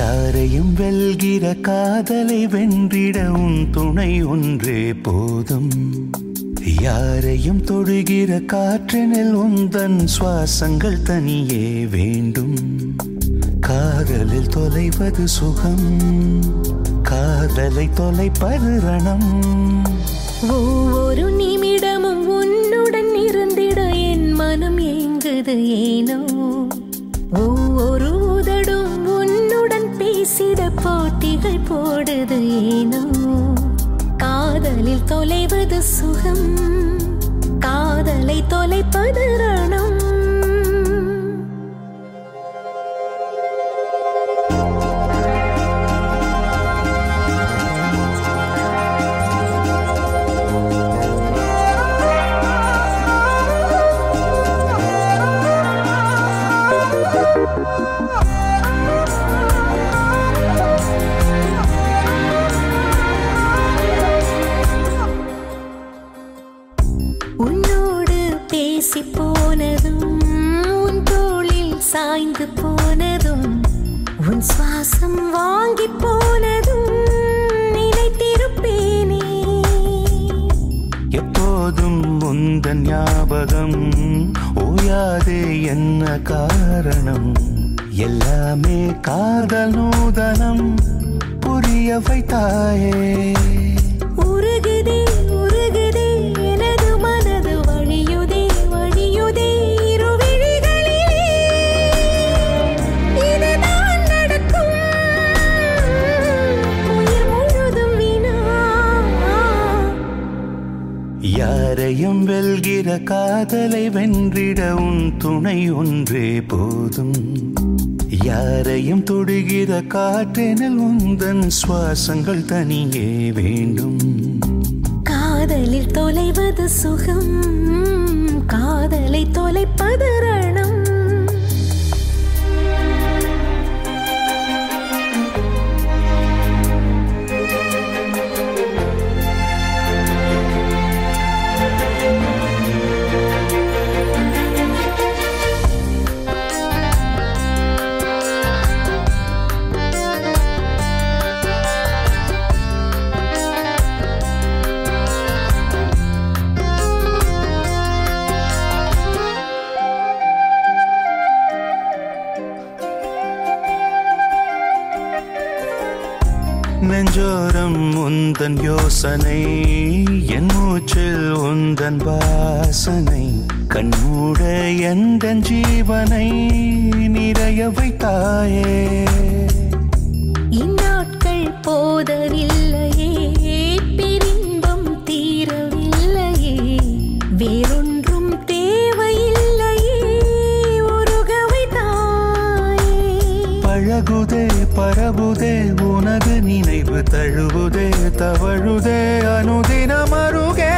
யாரையும் வெல்கிற காதலை வென்றிட உன் துணை ஒன்றே போதும் யாரையும் தொடுகிற காற்றினில் உந்தன் சுவாசங்கள் தனியே வேண்டும் காதலில் தொலைவது சுகம் காதலை தொலைப்பது ரணம் ஒவ்வொரு நிமிடமும் உன்னுடன் இருந்திட என் மனம் ஏங்குது ஏனோ ஒவ்வொரு உதடும் உன்னுடன் பேசிட போட்டிகள் போடுது ஏனோ காதலில் தொலைவது சுகம் காதலை தொலைப்பது ரணம் உன்னோடு பேசி போனதும் உன் தோளில் சாய்ந்து போனதும் உன் சுவாசம் வாங்கி போனதும் நினைத்திருப்பேனே எப்போதும் முந்தன் ஞாபகம் ஓயாதே என்ன காரணம் எல்லாமே காதல் நூதனம் புரிய வைத்தாயே உருகுதே உருகுதே எனது மனது வழியுதே வழியுதே இரு விழிகளிலே இதுதான் நடக்கும் உயிர் முழுதும் வீணா யாரையும் வெல்கிற காதலை வென்றிட உன் துணை ஒன்றே போதும் யாரையும் தொடுகிற காற்றினில் உந்தன் சுவாசங்கள் தனியே வேண்டும் காதலில் தொலைவது சுகம் காதலை தொலைப்பது ரணம் நெஞ்சோரம் உந்தன் யோசனை என் மூச்சில் உந்தன் வாசனை கண்மூட எந்தன் ஜீவனை நிறைய வைத்தாயே இந்நாட்கள் போதவில்லையே பிரின்பம் தீரவில்லையே வேறொன்றும் தேவையில்லையே உருகவை தாயே பழகுதே பரவுதே உனது நினைவு தழுவுதே தவழுதே அனுதினம் அருகே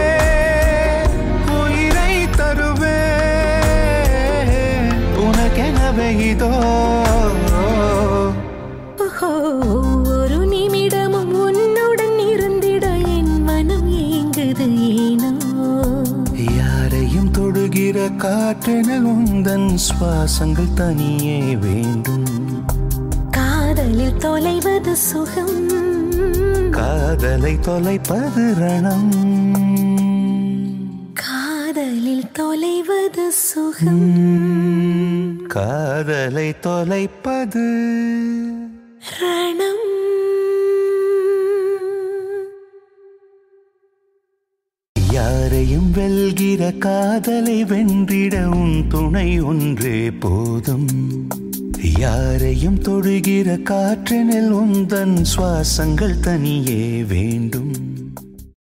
உயிரை தருவே உனக்கெனவே இதோ ஓஹோ, ஒரு நிமிடமும் உன்னுடன் இருந்திட என் மனம் ஏங்குது ஏனோ யாரையும் தொடுகிற காற்றினில் உந்தன் சுவாசங்கள் தனியே வேண்டும் காதலில் தொலைவது சுகம் காதலை தொலைப்பது ரணம் காதலில் தொலைவது சுகம் காதலை தொலைப்பது ரணம் யாரையும் வெல்கிற காதலை வென்றிட உன் துணை ஒன்றே போதும் யாரையும் தொடுகிற காற்றினில் உந்தன் சுவாசங்கள் தனியே வேண்டும்